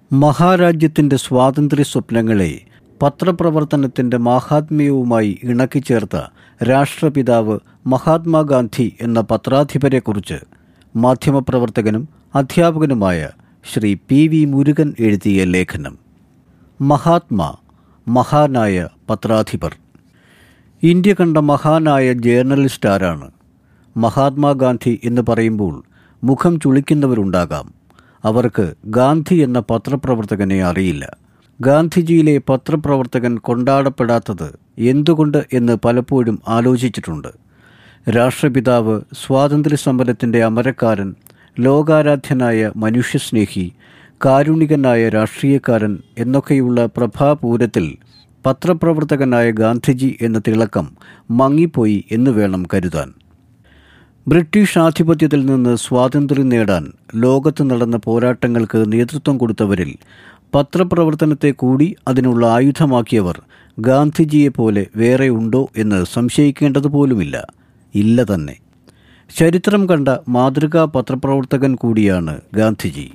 മഹാരാജ്യത്തിൻ്റെ സ്വാതന്ത്ര്യ സ്വപ്നങ്ങളെ പത്രപ്രവർത്തനത്തിൻ്റെ മാഹാത്മ്യവുമായി ഇണക്കിച്ചേർത്ത രാഷ്ട്രപിതാവ് മഹാത്മാഗാന്ധി എന്ന പത്രാധിപരെക്കുറിച്ച് മാധ്യമപ്രവർത്തകനും അധ്യാപകനുമായ ശ്രീ പി വി മുരുകൻ എഴുതിയ ലേഖനം മഹാത്മാ മഹാനായ പത്രാധിപർ ഇന്ത്യ കണ്ട മഹാനായ ജേർണലിസ്റ്റ് ആരാണ് മഹാത്മാഗാന്ധി എന്ന് പറയുമ്പോൾ മുഖം ചുളിക്കുന്നവരുണ്ടാകാം അവർക്ക് ഗാന്ധി എന്ന പത്രപ്രവർത്തകനെ അറിയില്ല ഗാന്ധിജിയിലെ പത്രപ്രവർത്തകൻ കൊണ്ടാടപ്പെടാത്തത് എന്തുകൊണ്ട് എന്ന് പലപ്പോഴും ആലോചിച്ചിട്ടുണ്ട് രാഷ്ട്രപിതാവ് സ്വാതന്ത്ര്യ സമരത്തിൻ്റെ അമരക്കാരൻ ലോകാരാധ്യനായ മനുഷ്യസ്നേഹി കാരുണികനായ രാഷ്ട്രീയക്കാരൻ എന്നൊക്കെയുള്ള പ്രഭാപൂരത്തിൽ പത്രപ്രവർത്തകനായ ഗാന്ധിജി എന്ന തിളക്കം മങ്ങിപ്പോയി എന്ന് വേണം കരുതാൻ ബ്രിട്ടീഷ് ആധിപത്യത്തിൽ നിന്ന് സ്വാതന്ത്ര്യം നേടാൻ ലോകത്ത് നടന്ന പോരാട്ടങ്ങൾക്ക് നേതൃത്വം കൊടുത്തവരിൽ പത്രപ്രവർത്തനത്തെ കൂടി അതിനുള്ള ആയുധമാക്കിയവർ ഗാന്ധിജിയെപ്പോലെ വേറെ ഉണ്ടോ എന്ന് സംശയിക്കേണ്ടതുപോലുമില്ല ഇല്ല തന്നെ ചരിത്രം കണ്ട മാതൃകാ പത്രപ്രവർത്തകൻ കൂടിയാണ് ഗാന്ധിജി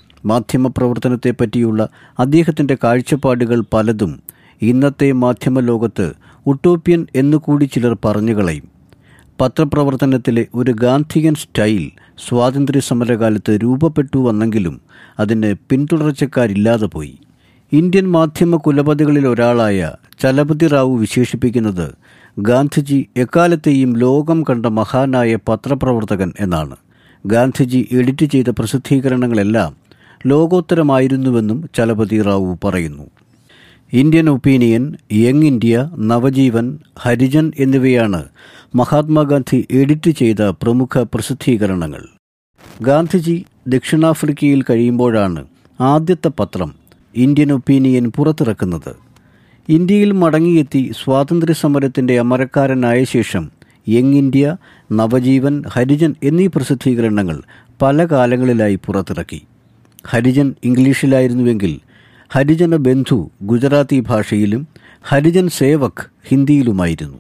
മാധ്യമപ്രവർത്തനത്തെപ്പറ്റിയുള്ള അദ്ദേഹത്തിൻ്റെ കാഴ്ചപ്പാടുകൾ പലതും ഇന്നത്തെ മാധ്യമ ലോകത്ത് ഉട്ടോപ്യൻ എന്നുകൂടി ചിലർ പറഞ്ഞുകളയും പത്രപ്രവർത്തനത്തിലെ ഒരു ഗാന്ധിയൻ സ്റ്റൈൽ സ്വാതന്ത്ര്യ സമരകാലത്ത് രൂപപ്പെട്ടു വന്നെങ്കിലും അതിന് പിന്തുടർച്ചക്കാരില്ലാതെ പോയി ഇന്ത്യൻ മാധ്യമ കുലപതികളിൽ ഒരാളായ ചലപതി റാവു വിശേഷിപ്പിക്കുന്നത് ഗാന്ധിജി എക്കാലത്തെയും ലോകം കണ്ട മഹാനായ പത്രപ്രവർത്തകൻ എന്നാണ് ഗാന്ധിജി എഡിറ്റ് ചെയ്ത പ്രസിദ്ധീകരണങ്ങളെല്ലാം ലോകോത്തരമായിരുന്നുവെന്നും ചലപതി റാവു പറയുന്നു Indian opinion young India Navajivan Harijan എന്നിവയാണ് മഹാത്മാഗാന്ധി എഡിറ്റ് ചെയ്ത പ്രമുഖ പ്രസിദ്ധീകരണങ്ങൾ ഗാന്ധിജി ദക്ഷിണാഫ്രിക്കയിൽ കഴിയുമ്പോഴാണ് ആദ്യത്തെ പത്രം ഇന്ത്യൻ ഒപ്പീനിയൻ പുറത്തിറക്കുന്നത് ഇന്ത്യയിൽ മടങ്ങിയെത്തി സ്വാതന്ത്ര്യ സമരത്തിൻ്റെ അമരക്കാരനായ ശേഷം യങ് ഇന്ത്യ നവജീവൻ ഹരിജൻ എന്നീ പ്രസിദ്ധീകരണങ്ങൾ പല കാലങ്ങളിലായി പുറത്തിറക്കി ഹരിജൻ ഇംഗ്ലീഷിലായിരുന്നുവെങ്കിൽ ഹരിജന ബന്ധു ഗുജറാത്തി ഭാഷയിലും ഹരിജൻ സേവക് ഹിന്ദിയിലുമായിരുന്നു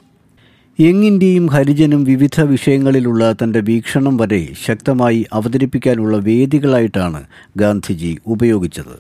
യങ് ഇന്ത്യയും ഹരിജനും വിവിധ വിഷയങ്ങളിലുള്ള തൻ്റെ വീക്ഷണം വരെ ശക്തമായി അവതരിപ്പിക്കാനുള്ള വേദികളായിട്ടാണ് ഗാന്ധിജി ഉപയോഗിച്ചത്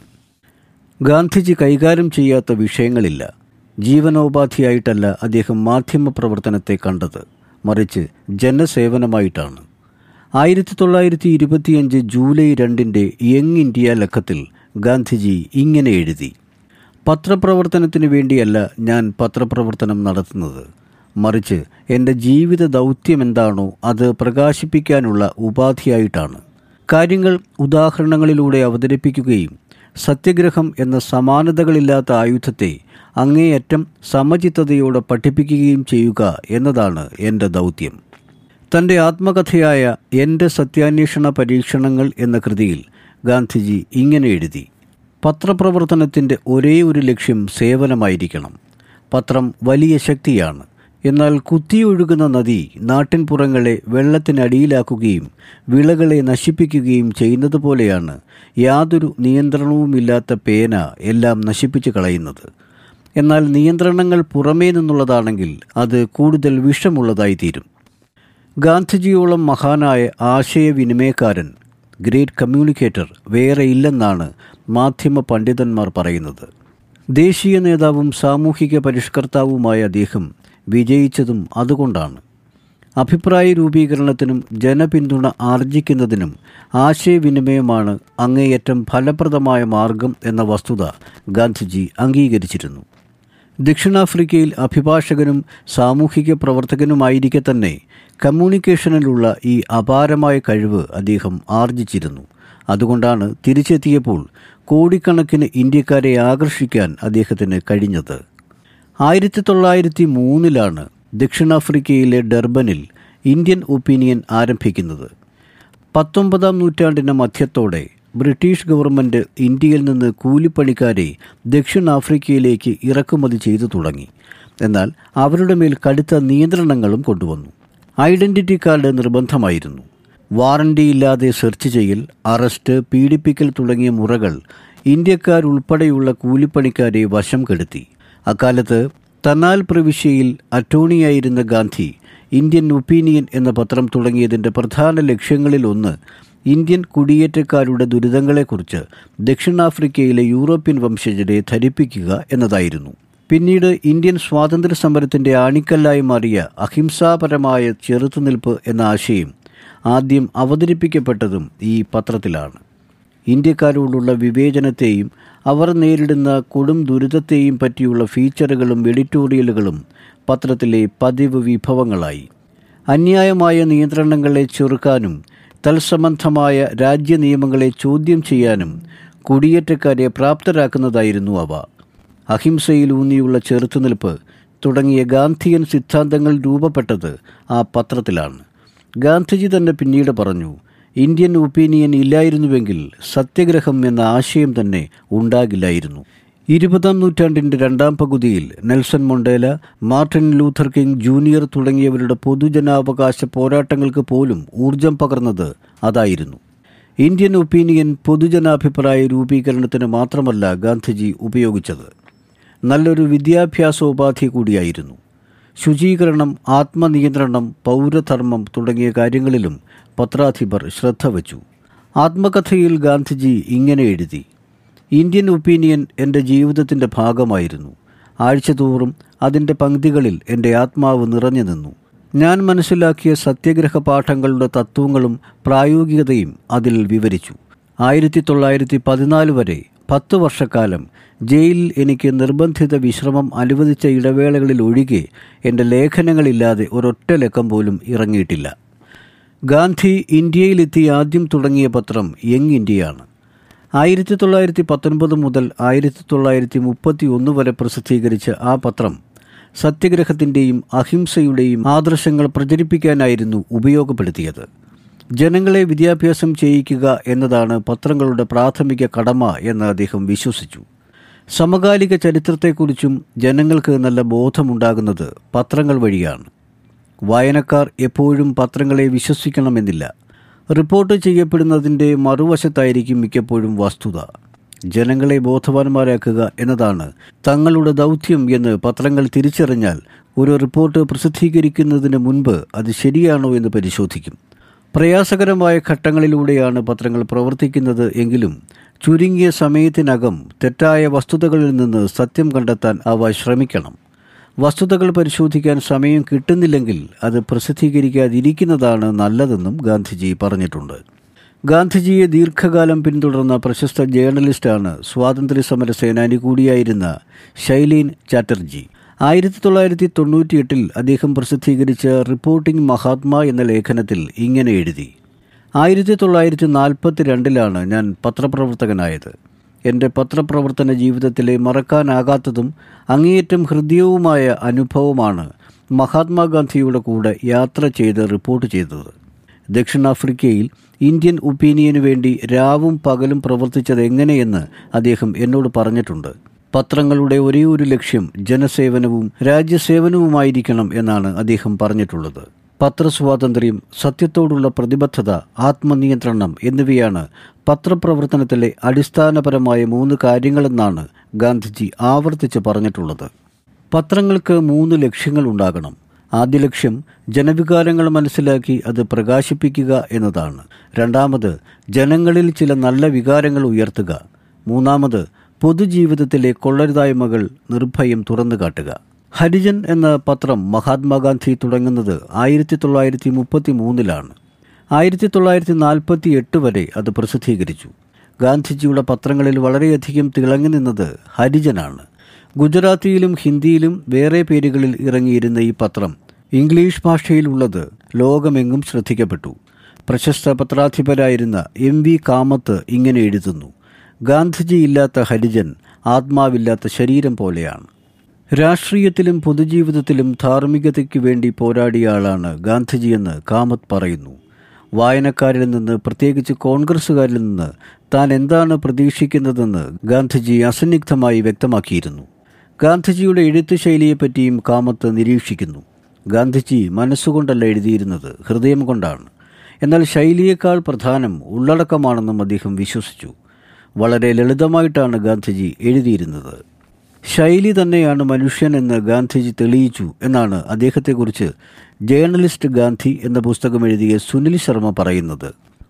ഗാന്ധിജി കൈകാര്യം ചെയ്യാത്ത വിഷയങ്ങളില്ല ജീവനോപാധിയായിട്ടല്ല അദ്ദേഹം മാധ്യമപ്രവർത്തനത്തെ കണ്ടത് മറിച്ച് ജനസേവനമായിട്ടാണ് ആയിരത്തി തൊള്ളായിരത്തി ഇരുപത്തിയഞ്ച് ജൂലൈ രണ്ടിൻ്റെ യങ് ഇന്ത്യ ലക്കത്തിൽ ഗാന്ധിജി ഇങ്ങനെ എഴുതി പത്രപ്രവർത്തനത്തിന് വേണ്ടിയല്ല ഞാൻ പത്രപ്രവർത്തനം നടത്തുന്നത് മറിച്ച് എൻ്റെ ജീവിത ദൗത്യം എന്താണോ അത് പ്രകാശിപ്പിക്കാനുള്ള ഉപാധിയായിട്ടാണ് കാര്യങ്ങൾ ഉദാഹരണങ്ങളിലൂടെ അവതരിപ്പിക്കുകയും സത്യഗ്രഹം എന്ന സമാനതകളില്ലാത്ത ആയുധത്തെ അങ്ങേയറ്റം സമചിത്തതയോടെ പഠിപ്പിക്കുകയും ചെയ്യുക എന്നതാണ് എൻ്റെ ദൗത്യം തൻ്റെ ആത്മകഥയായ എൻ്റെ സത്യാന്വേഷണ പരീക്ഷണങ്ങൾ എന്ന കൃതിയിൽ ഗാന്ധിജി ഇങ്ങനെ എഴുതി പത്രപ്രവർത്തനത്തിൻ്റെ ഒരേ ഒരു ലക്ഷ്യം സേവനമായിരിക്കണം പത്രം വലിയ ശക്തിയാണ് എന്നാൽ കുത്തിയൊഴുകുന്ന നദി നാട്ടിൻപുറങ്ങളെ വെള്ളത്തിനടിയിലാക്കുകയും വിളകളെ നശിപ്പിക്കുകയും ചെയ്യുന്നത് പോലെയാണ് യാതൊരു നിയന്ത്രണവുമില്ലാത്ത പേന എല്ലാം നശിപ്പിച്ചു കളയുന്നത് എന്നാൽ നിയന്ത്രണങ്ങൾ പുറമേ നിന്നുള്ളതാണെങ്കിൽ അത് കൂടുതൽ വിഷമുള്ളതായിത്തീരും ഗാന്ധിജിയോളം മഹാനായ ആശയവിനിമയക്കാരൻ ഗ്രേറ്റ് കമ്മ്യൂണിക്കേറ്റർ വേറെ ഇല്ലെന്നാണ് മാധ്യമ പണ്ഡിതന്മാർ പറയുന്നത് ദേശീയ നേതാവും സാമൂഹിക പരിഷ്കർത്താവുമായ അദ്ദേഹം വിജയിച്ചതും അതുകൊണ്ടാണ് അഭിപ്രായ രൂപീകരണത്തിനും ജനപിന്തുണ ആർജിക്കുന്നതിനും ആശയവിനിമയമാണ് അങ്ങേയറ്റം ഫലപ്രദമായ മാർഗം എന്ന വസ്തുത ഗാന്ധിജി അംഗീകരിച്ചിരുന്നു ദക്ഷിണാഫ്രിക്കയിൽ അഭിഭാഷകനും സാമൂഹിക പ്രവർത്തകനുമായിരിക്കെ തന്നെ കമ്മ്യൂണിക്കേഷനിലുള്ള ഈ അപാരമായ കഴിവ് അദ്ദേഹം ആർജിച്ചിരുന്നു അതുകൊണ്ടാണ് തിരിച്ചെത്തിയപ്പോൾ കോടിക്കണക്കിന് ഇന്ത്യക്കാരെ ആകർഷിക്കാൻ അദ്ദേഹത്തിന് കഴിഞ്ഞത് ആയിരത്തി തൊള്ളായിരത്തി മൂന്നിലാണ് ദക്ഷിണാഫ്രിക്കയിലെ ഡർബനിൽ ഇന്ത്യൻ ഒപ്പീനിയൻ ആരംഭിക്കുന്നത് പത്തൊമ്പതാം നൂറ്റാണ്ടിൻ്റെ മധ്യത്തോടെ ബ്രിട്ടീഷ് ഗവൺമെൻറ് ഇന്ത്യയിൽ നിന്ന് കൂലിപ്പണിക്കാരെ ദക്ഷിണാഫ്രിക്കയിലേക്ക് ഇറക്കുമതി ചെയ്തു തുടങ്ങി എന്നാൽ അവരുടെ മേൽ കടുത്ത നിയന്ത്രണങ്ങളും കൊണ്ടുവന്നു ഐഡൻറ്റിറ്റി കാർഡ് നിർബന്ധമായിരുന്നു വാറണ്ടിയില്ലാതെ സെർച്ച് ചെയ്യൽ അറസ്റ്റ് പീഡിപ്പിക്കൽ തുടങ്ങിയ മുറകൾ ഇന്ത്യക്കാരുൾപ്പെടെയുള്ള കൂലിപ്പണിക്കാരെ വശം കെടുത്തി അക്കാലത്ത് തനാൽ പ്രവിശ്യയിൽ അറ്റോർണിയായിരുന്ന ഗാന്ധി ഇന്ത്യൻ ഒപ്പീനിയൻ എന്ന പത്രം തുടങ്ങിയതിൻ്റെ പ്രധാന ലക്ഷ്യങ്ങളിലൊന്ന് ഇന്ത്യൻ കുടിയേറ്റക്കാരുടെ ദുരിതങ്ങളെക്കുറിച്ച് ദക്ഷിണാഫ്രിക്കയിലെ യൂറോപ്യൻ വംശജരെ ധരിപ്പിക്കുക എന്നതായിരുന്നു പിന്നീട് ഇന്ത്യൻ സ്വാതന്ത്ര്യ സമരത്തിന്റെ ആണിക്കല്ലായി മാറിയ അഹിംസാപരമായ ചെറുത്തുനിൽപ്പ് എന്ന ആശയം ആദ്യം അവതരിപ്പിക്കപ്പെട്ടതും ഈ പത്രത്തിലാണ് ഇന്ത്യക്കാരോടുള്ള വിവേചനത്തെയും അവർ നേരിടുന്ന കൊടും ദുരിതത്തെയും പറ്റിയുള്ള ഫീച്ചറുകളും എഡിറ്റോറിയലുകളും പത്രത്തിലെ പതിവ് വിഭവങ്ങളായി അന്യായമായ നിയന്ത്രണങ്ങളെ ചെറുക്കാനും തൽസംബന്ധമായ രാജ്യ നിയമങ്ങളെ ചോദ്യം ചെയ്യാനും കുടിയേറ്റക്കാരെ പ്രാപ്തരാക്കുന്നതായിരുന്നു അവ അഹിംസയിലൂന്നിയുള്ള ചെറുത്തുനിൽപ്പ് തുടങ്ങിയ ഗാന്ധിയൻ സിദ്ധാന്തങ്ങൾ രൂപപ്പെട്ടത് ആ പത്രത്തിലാണ് ഗാന്ധിജി തന്നെ പിന്നീട് പറഞ്ഞു ഇന്ത്യൻ ഒപ്പീനിയൻ ഇല്ലായിരുന്നുവെങ്കിൽ സത്യഗ്രഹം എന്ന ആശയം തന്നെ ഉണ്ടാകില്ലായിരുന്നു ഇരുപതാം നൂറ്റാണ്ടിന്റെ രണ്ടാം പകുതിയിൽ Nelson Mandela Martin Luther King junior തുടങ്ങിയവരുടെ പൊതുജനാവകാശ പോരാട്ടങ്ങൾക്ക് പോലും ഊർജം പകർന്നത് അതായിരുന്നു ഇന്ത്യൻ ഒപ്പീനിയൻ പൊതുജനാഭിപ്രായ രൂപീകരണത്തിന് മാത്രമല്ല ഗാന്ധിജി ഉപയോഗിച്ചത് നല്ലൊരു വിദ്യാഭ്യാസോപാധി കൂടിയായിരുന്നു ശുചീകരണം ആത്മനിയന്ത്രണം പൗരധർമ്മം തുടങ്ങിയ കാര്യങ്ങളിലും പത്രാധിപർ ശ്രദ്ധ വച്ചു ആത്മകഥയിൽ ഗാന്ധിജി ഇങ്ങനെ എഴുതി ഇന്ത്യൻ ഒപ്പീനിയൻ എൻ്റെ ജീവിതത്തിൻ്റെ ഭാഗമായിരുന്നു ആഴ്ചതോറും അതിൻ്റെ പങ്ക്തികളിൽ എൻ്റെ ആത്മാവ് നിറഞ്ഞു നിന്നു ഞാൻ മനസ്സിലാക്കിയ സത്യഗ്രഹ പാഠങ്ങളുടെ തത്വങ്ങളും പ്രായോഗികതയും അതിൽ വിവരിച്ചു ആയിരത്തി തൊള്ളായിരത്തി പതിനാല് വരെ പത്ത് വർഷക്കാലം ജയിലിൽ എനിക്ക് നിർബന്ധിത വിശ്രമം അനുവദിച്ച ഇടവേളകളിൽ ഒഴികെ എൻ്റെ ലേഖനങ്ങളില്ലാതെ ഒരൊറ്റ ലക്കം പോലും ഇറങ്ങിയിട്ടില്ല ഗാന്ധി ഇന്ത്യയിലെത്തി ആദ്യം തുടങ്ങിയ പത്രം യങ് ഇന്ത്യയാണ് ആയിരത്തി തൊള്ളായിരത്തി പത്തൊൻപത് മുതൽ ആയിരത്തി തൊള്ളായിരത്തി മുപ്പത്തി ഒന്ന് വരെ പ്രസിദ്ധീകരിച്ച ആ പത്രം സത്യഗ്രഹത്തിൻ്റെയും അഹിംസയുടെയും ആദർശങ്ങൾ പ്രചരിപ്പിക്കാനായിരുന്നു ഉപയോഗപ്പെടുത്തിയത് ജനങ്ങളെ വിദ്യാഭ്യാസം ചെയ്യിക്കുക എന്നതാണ് പത്രങ്ങളുടെ പ്രാഥമിക കടമ എന്ന് അദ്ദേഹം വിശ്വസിച്ചു സമകാലിക ചരിത്രത്തെക്കുറിച്ചും ജനങ്ങൾക്ക് നല്ല ബോധമുണ്ടാകുന്നത് പത്രങ്ങൾ വഴിയാണ് വായനക്കാർ എപ്പോഴും പത്രങ്ങളെ വിശ്വസിക്കണമെന്നില്ല റിപ്പോർട്ട് ചെയ്യപ്പെടുന്നതിൻ്റെ മറുവശത്തായിരിക്കും മിക്കപ്പോഴും വസ്തുത ജനങ്ങളെ ബോധവാന്മാരാക്കുക എന്നതാണ് തങ്ങളുടെ ദൗത്യം എന്ന് പത്രങ്ങൾ തിരിച്ചറിഞ്ഞാൽ ഒരു റിപ്പോർട്ട് പ്രസിദ്ധീകരിക്കുന്നതിന് മുൻപ് അത് ശരിയാണോ എന്ന് പരിശോധിക്കും പ്രയാസകരമായ ഘട്ടങ്ങളിലൂടെയാണ് പത്രങ്ങൾ പ്രവർത്തിക്കുന്നത് എങ്കിലും ചുരുങ്ങിയ സമയത്തിനകം തെറ്റായ വസ്തുതകളിൽ നിന്ന് സത്യം കണ്ടെത്താൻ അവ ശ്രമിക്കണം വസ്തുതകൾ പരിശോധിക്കാൻ സമയം കിട്ടുന്നില്ലെങ്കിൽ അത് പ്രസിദ്ധീകരിക്കാതിരിക്കുന്നതാണ് നല്ലതെന്നും ഗാന്ധിജി പറഞ്ഞിട്ടുണ്ട് ഗാന്ധിജിയെ ദീർഘകാലം പിന്തുടർന്ന പ്രശസ്ത ജേർണലിസ്റ്റാണ് സ്വാതന്ത്ര്യ സമര സേനാനി കൂടിയായിരുന്ന ശൈലീൻ ചാറ്റർജി ആയിരത്തി തൊള്ളായിരത്തി തൊണ്ണൂറ്റിയെട്ടിൽ അദ്ദേഹം പ്രസിദ്ധീകരിച്ച റിപ്പോർട്ടിംഗ് മഹാത്മ എന്ന ലേഖനത്തിൽ ഇങ്ങനെ എഴുതി ആയിരത്തി തൊള്ളായിരത്തി നാൽപ്പത്തി രണ്ടിലാണ് ഞാൻ പത്രപ്രവർത്തകനായത് എൻ്റെ പത്രപ്രവർത്തന ജീവിതത്തിലെ മറക്കാനാകാത്തതും അങ്ങേയറ്റം ഹൃദ്യവുമായ അനുഭവമാണ് മഹാത്മാഗാന്ധിയുടെ കൂടെ യാത്ര ചെയ്ത് റിപ്പോർട്ട് ചെയ്തത് ദക്ഷിണാഫ്രിക്കയിൽ ഇന്ത്യൻ ഒപ്പീനിയനു വേണ്ടി രാവും പകലും പ്രവർത്തിച്ചത് എങ്ങനെയെന്ന് അദ്ദേഹം എന്നോട് പറഞ്ഞിട്ടുണ്ട് പത്രങ്ങളുടെ ഒരേ ഒരു ലക്ഷ്യം ജനസേവനവും രാജ്യസേവനവുമായിരിക്കണം എന്നാണ് അദ്ദേഹം പറഞ്ഞിട്ടുള്ളത് പത്രസ്വാതന്ത്ര്യം സത്യത്തോടുള്ള പ്രതിബദ്ധത ആത്മനിയന്ത്രണം എന്നിവയാണ് പത്രപ്രവർത്തനത്തിലെ അടിസ്ഥാനപരമായ മൂന്ന് കാര്യങ്ങളെന്നാണ് ഗാന്ധിജി ആവർത്തിച്ച് പറഞ്ഞിട്ടുള്ളത് പത്രങ്ങൾക്ക് മൂന്ന് ലക്ഷ്യങ്ങളുണ്ടാകണം ആദ്യ ലക്ഷ്യം ജനവികാരങ്ങൾ മനസ്സിലാക്കി അത് പ്രകാശിപ്പിക്കുക എന്നതാണ് രണ്ടാമത് ജനങ്ങളിൽ ചില നല്ല വികാരങ്ങൾ ഉയർത്തുക മൂന്നാമത് പൊതുജീവിതത്തിലെ കൊള്ളരുതായ്മകൾ നിർഭയം തുറന്നു കാട്ടുക ഹരിജൻ എന്ന പത്രം മഹാത്മാഗാന്ധി തുടങ്ങുന്നത് ആയിരത്തി തൊള്ളായിരത്തി മുപ്പത്തി മൂന്നിലാണ് ആയിരത്തി തൊള്ളായിരത്തി നാൽപ്പത്തി എട്ട് വരെ അത് പ്രസിദ്ധീകരിച്ചു ഗാന്ധിജിയുടെ പത്രങ്ങളിൽ വളരെയധികം തിളങ്ങി നിന്നത് ഹരിജനാണ് ഗുജറാത്തിയിലും ഹിന്ദിയിലും വേറെ പേരുകളിൽ ഇറങ്ങിയിരുന്ന ഈ പത്രം ഇംഗ്ലീഷ് ഭാഷയിലുള്ളത് ലോകമെങ്ങും ശ്രദ്ധിക്കപ്പെട്ടു പ്രശസ്ത പത്രാധിപരായിരുന്ന എം വി കാമത്ത് ഇങ്ങനെ എഴുതുന്നു ഗാന്ധിജി ഇല്ലാത്ത ഹരിജൻ ആത്മാവില്ലാത്ത ശരീരം പോലെയാണ് രാഷ്ട്രീയത്തിലും പൊതുജീവിതത്തിലും ധാർമ്മികതയ്ക്ക് വേണ്ടി പോരാടിയ ആളാണ് ഗാന്ധിജിയെന്ന് കാമത്ത് പറയുന്നു വായനക്കാരിൽ നിന്ന് പ്രത്യേകിച്ച് കോൺഗ്രസുകാരിൽ നിന്ന് താൻ എന്താണ് പ്രതീക്ഷിക്കുന്നതെന്ന് ഗാന്ധിജി അസന്നിഗ്ധമായി വ്യക്തമാക്കിയിരുന്നു ഗാന്ധിജിയുടെ എഴുത്ത് ശൈലിയെപ്പറ്റിയും കാമത്ത് നിരീക്ഷിക്കുന്നു ഗാന്ധിജി മനസ്സുകൊണ്ടല്ല എഴുതിയിരുന്നത് ഹൃദയം കൊണ്ടാണ് എന്നാൽ ശൈലിയേക്കാൾ പ്രധാനം ഉള്ളടക്കമാണെന്നും അദ്ദേഹം വിശ്വസിച്ചു വളരെ ലളിതമായിട്ടാണ് ഗാന്ധിജി എഴുതിയിരുന്നത് ശൈലി തന്നെയാണ് മനുഷ്യൻ എന്ന് ഗാന്ധിജി തെളിയിച്ചു എന്നാണ് അദ്ദേഹത്തെക്കുറിച്ച് ജേർണലിസ്റ്റ് ഗാന്ധി എന്ന പുസ്തകം എഴുതിയ സുനിൽ ശർമ്മ പറയുന്നത്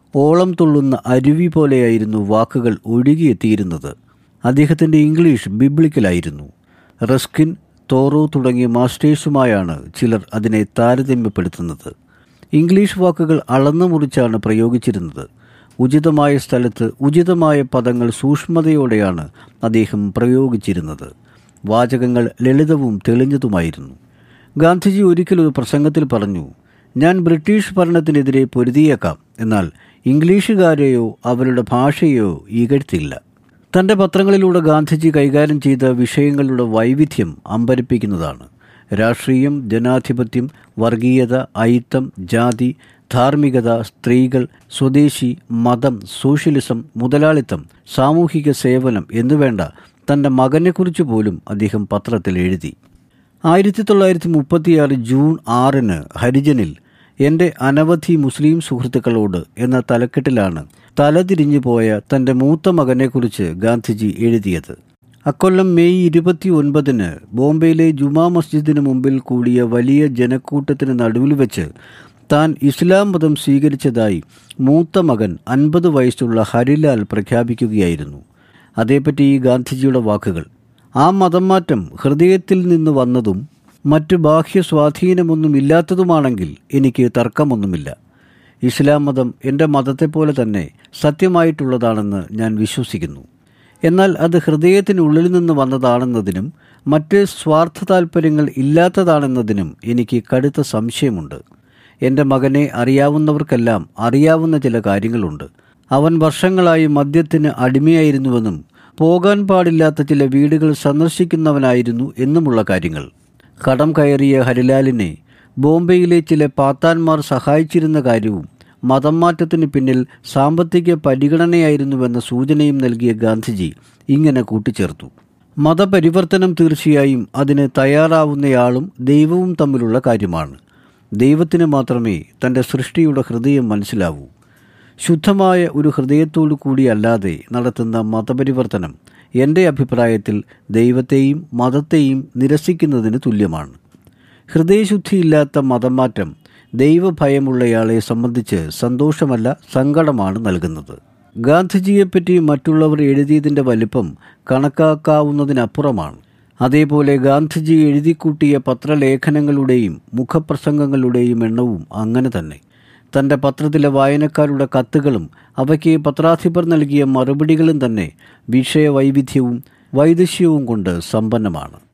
ഓളം തുള്ളുന്ന അരുവി പോലെയായിരുന്നു വാക്കുകൾ ഒഴുകിയെത്തിയിരുന്നത് അദ്ദേഹത്തിൻ്റെ ഇംഗ്ലീഷ് ബിബ്ലിക്കലായിരുന്നു റസ്കിൻ തോറോ തുടങ്ങിയ മാസ്റ്റേഴ്സുമായാണ് ചിലർ അതിനെ താരതമ്യപ്പെടുത്തുന്നത് ഇംഗ്ലീഷ് വാക്കുകൾ അളന്നു മുറിച്ചാണ് പ്രയോഗിച്ചിരുന്നത് ഉചിതമായ സ്ഥലത്ത് ഉചിതമായ പദങ്ങൾ സൂക്ഷ്മതയോടെയാണ് അദ്ദേഹം പ്രയോഗിച്ചിരുന്നത് വാചകങ്ങൾ ലളിതവും തെളിഞ്ഞതുമായിരുന്നു ഗാന്ധിജി ഒരിക്കലൊരു പ്രസംഗത്തിൽ പറഞ്ഞു ഞാൻ ബ്രിട്ടീഷ് ഭരണത്തിനെതിരെ പൊരുതിയേക്കാം എന്നാൽ ഇംഗ്ലീഷുകാരെയോ അവരുടെ ഭാഷയോ ഇകഴ്ത്തില്ല തൻ്റെ പത്രങ്ങളിലൂടെ ഗാന്ധിജി കൈകാര്യം ചെയ്ത വിഷയങ്ങളുടെ വൈവിധ്യം അമ്പരിപ്പിക്കുന്നതാണ് രാഷ്ട്രീയം ജനാധിപത്യം വർഗീയത അയിത്തം ജാതി ധാർമ്മികത സ്ത്രീകൾ സ്വദേശി മതം സോഷ്യലിസം മുതലാളിത്തം സാമൂഹിക സേവനം എന്നുവേണ്ട തൻ്റെ മകനെക്കുറിച്ച് പോലും അദ്ദേഹം പത്രത്തിൽ എഴുതി ആയിരത്തി തൊള്ളായിരത്തി മുപ്പത്തിയാറ് ജൂൺ ആറിന് ഹരിജനിൽ എൻ്റെ അനവധി മുസ്ലിം സുഹൃത്തുക്കളോട് എന്ന തലക്കെട്ടിലാണ് തലതിരിഞ്ഞു പോയ തൻ്റെ മൂത്ത മകനെക്കുറിച്ച് ഗാന്ധിജി എഴുതിയത് അക്കൊല്ലം മെയ് ഇരുപത്തി ഒൻപതിന് ബോംബെയിലെ ജുമാ മസ്ജിദിന് മുമ്പിൽ കൂടിയ വലിയ ജനക്കൂട്ടത്തിന് നടുവിൽ വെച്ച് താൻ ഇസ്ലാം മതം സ്വീകരിച്ചതായി മൂത്ത മകൻ അൻപത് വയസ്സുള്ള ഹരിലാൽ പ്രഖ്യാപിക്കുകയായിരുന്നു അതേപ്പറ്റി ഈ ഗാന്ധിജിയുടെ വാക്കുകൾ ആ മതം മാറ്റം ഹൃദയത്തിൽ നിന്ന് വന്നതും മറ്റു ബാഹ്യ സ്വാധീനമൊന്നും ഇല്ലാത്തതുമാണെങ്കിൽ എനിക്ക് തർക്കമൊന്നുമില്ല ഇസ്ലാം മതം എൻ്റെ മതത്തെപ്പോലെ തന്നെ സത്യമായിട്ടുള്ളതാണെന്ന് ഞാൻ വിശ്വസിക്കുന്നു എന്നാൽ അത് ഹൃദയത്തിനുള്ളിൽ നിന്ന് വന്നതാണെന്നതിനും മറ്റ് സ്വാർത്ഥ താൽപ്പര്യങ്ങൾ ഇല്ലാത്തതാണെന്നതിനും എനിക്ക് കടുത്ത സംശയമുണ്ട് എൻ്റെ മകനെ അറിയാവുന്നവർക്കെല്ലാം അറിയാവുന്ന ചില കാര്യങ്ങളുണ്ട് അവൻ വർഷങ്ങളായി മദ്യത്തിന് അടിമയായിരുന്നുവെന്നും പോകാൻ പാടില്ലാത്ത ചില വീടുകൾ സന്ദർശിക്കുന്നവനായിരുന്നു എന്നുമുള്ള കാര്യങ്ങൾ കടം കയറിയ ഹരിലാലിനെ ബോംബെയിലെ ചില പാത്താന്മാർ സഹായിച്ചിരുന്ന കാര്യവും മതം മാറ്റത്തിന് പിന്നിൽ സാമ്പത്തിക പരിഗണനയായിരുന്നുവെന്ന സൂചനയും നൽകിയ ഗാന്ധിജി ഇങ്ങനെ കൂട്ടിച്ചേർത്തു മതപരിവർത്തനം തീർച്ചയായും അതിന് തയ്യാറാവുന്നയാളും ദൈവവും തമ്മിലുള്ള കാര്യമാണ് ദൈവത്തിന് മാത്രമേ തൻ്റെ സൃഷ്ടിയുടെ ഹൃദയം മനസ്സിലാവൂ ശുദ്ധമായ ഒരു ഹൃദയത്തോടു കൂടിയല്ലാതെ നടത്തുന്ന മതപരിവർത്തനം എൻ്റെ അഭിപ്രായത്തിൽ ദൈവത്തെയും മതത്തെയും നിരസിക്കുന്നതിന് തുല്യമാണ് ഹൃദയശുദ്ധിയില്ലാത്ത മതം മാറ്റം ദൈവഭയമുള്ളയാളെ സംബന്ധിച്ച് സന്തോഷമല്ല സങ്കടമാണ് നൽകുന്നത് ഗാന്ധിജിയെപ്പറ്റി മറ്റുള്ളവർ എഴുതിയതിൻ്റെ വലിപ്പം കണക്കാക്കാവുന്നതിനപ്പുറമാണ് അതേപോലെ ഗാന്ധിജി എഴുതിക്കൂട്ടിയ പത്രലേഖനങ്ങളുടെയും മുഖപ്രസംഗങ്ങളുടെയും എണ്ണവും അങ്ങനെ തന്നെ തൻ്റെ പത്രത്തിലെ വായനക്കാരുടെ കത്തുകളും അവയ്ക്ക് പത്രാധിപർ നൽകിയ മറുപടികളും തന്നെ വിഷയവൈവിധ്യവും വൈദശ്യവും കൊണ്ട് സമ്പന്നമാണ്